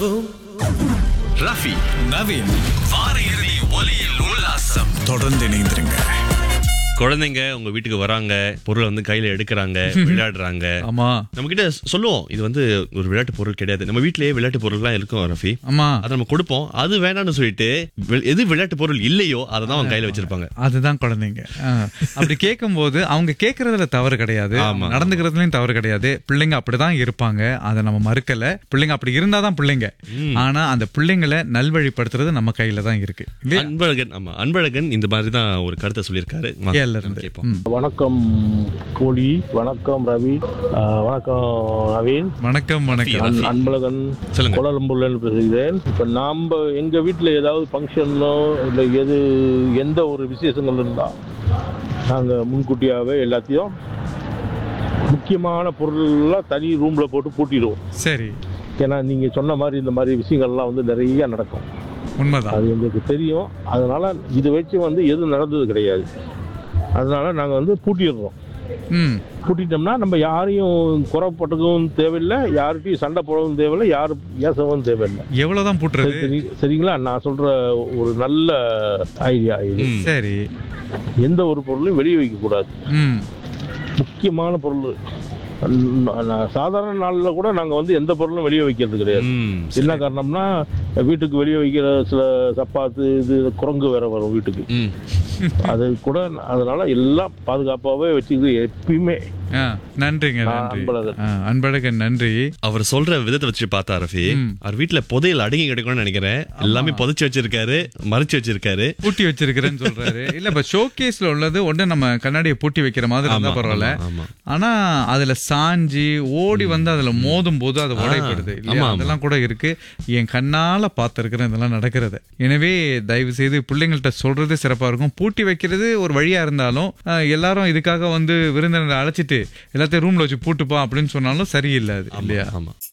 உணர்வும் ரஃபி நவீன் வார இறுதி ஒலியில் உல்லாசம் தொடர்ந்து இணைந்திருங்க குழந்தைங்க உங்க வீட்டுக்கு வராங்க பொருளை வந்து கையில எடுக்கிறாங்க விளையாடுறாங்க ஆமா நம்ம கிட்ட சொல்லுவோம் இது வந்து ஒரு விளையாட்டு பொருள் கிடையாது நம்ம வீட்லயே விளையாட்டு பொருள்லாம் இருக்கும் ரஃபி ஆமா அதை நம்ம கொடுப்போம் அது வேணாம்னு சொல்லிட்டு வி- எது விளையாட்டு பொருள் இல்லையோ அதை தான் அவங்க கையில வச்சிருப்பாங்க அதுதான் குழந்தைங்க ஆ. அப்படி கேட்கும்போது அவங்க கேட்கறதுல தவறு கிடையாது ஆமா. நடந்துக்கிறதுலயும் தவறு கிடையாது பிள்ளைங்க அப்படிதான் இருப்பாங்க அதை நம்ம மறுக்கல பிள்ளைங்க அப்படி இருந்தாதான் பிள்ளைங்க ஆனா அந்த பிள்ளைங்களை நல்வழிப்படுத்துறது நம்ம கையில தான் இருக்கு இல்லையா? அன்பழகன் ஆமா அன்பழகன் இந்த மாதிரி தான் ஒரு கருத்தை சொல்லியிருக்காரு வாங்க, ஏல இருந்து. கேட்போம் ம். வணக்கம் கோழி வணக்கம் ரவி ஆஹ் வணக்கம் நவீன் வணக்கம் வணக்கம் அன்- அன்பழகன் சொல்லுங்க. கோலாலம்பூர்ல இருந்து பேசுகிறேன் இப்ப நாம எங்க வீட்டுல ஏதாவது ஃபங்க்ஷனோ இல்ல எது எந்த ஒரு விசேஷங்கள் இருந்தா நாங்க முன்கூட்டியாவே எல்லாத்தையும் முக்கியமான பொருள்லாம் தனி ரூம்ல போட்டு பூட்டிடுவோம் சரி ஏன்னா நீங்க சொன்ன மாதிரி இந்த மாதிரி விஷயங்கள்லாம் வந்து நிறைய நடக்கும் உண்மைதான் அது எங்களுக்கு தெரியும் அதனால இதை வச்சு வந்து எதுவும் நடந்தது கிடையாது அதனால நாங்க வந்து பூட்டிடுறோம் ம் பூட்டிட்டோம்னா நம்ம யாரையும் குறைப்பட்டதும் தேவையில்லை யார்கிட்டயும் சண்டை போடவும் தேவையில்லை யாரும் ஏசவும் தேவையில்லை எவ்வளவுதான் பூட்டுறது சரி, சரிங்களா நான் சொல்ற ஒரு நல்ல ஐடியா இது ம். சரி எந்த ஒரு பொருளையும் வெளியே வைக்க கூடாது ம் முக்கியமான பொருள் ந- ந- சாதாரண நாள்ல கூட நாங்க வந்து எந்த பொருளும் வெளியே வைக்கிறது கிடையாது ம், என்ன காரணம்னா வீட்டுக்கு வெளியே வைக்கிற சில சப்பாத்து இது குரங்கு வேற வரும் வீட்டுக்கு ம். அது கூட அதனால எல்லாம் பாதுகாப்பாகவே வச்சுக்கிது எப்பயுமே ஆ, நன்றிங்க ஆ, நன்றி அன்பழகன். ஆ, அன்பழகன் நன்றி அவர் சொல்ற விதத்தை வச்சு பார்த்தா ரஃபி அவர் வீட்டுல புதையல் அடங்கி கிடைக்கும்னு நினைக்கிறேன் எல்லாமே புதைச்சு வச்சிருக்காரு மறைச்சு வச்சிருக்காரு பூட்டி வச்சிருக்கிறேன்னு சொல்றாரு இல்ல இப்ப ஷோகேஸ்ல உள்ளது ஒண்ணு நம்ம கண்ணாடியை பூட்டி வைக்கிற மாதிரி இருந்தா ஆமா, பரவாயில்ல ஆமா, ஆமா. ஆனா அதுல சாஞ்சி ஓடி வந்து அதுல மோதும் போது அது உடைப்படுது இல்லையா ஆமா, ஆமா. அதெல்லாம் கூட இருக்கு என் கண்ணால பார்த்திருக்கிறேன் இதெல்லாம் நடக்கிறது எனவே தயவு செய்து பிள்ளைங்கள்ட்ட சொல்றது சிறப்பா இருக்கும் பூட்டி வைக்கிறது ஒரு வழியா இருந்தாலும் அஹ், எல்லாரும் இதுக்காக வந்து விருந்தினரை அழைச்சிட்டு எல்லாத்தையும் ரூம்ல வச்சு பூட்டுப்பா அப்படின்னு சொன்னாலும் சரியில்லை அது இல்லையா ஆமா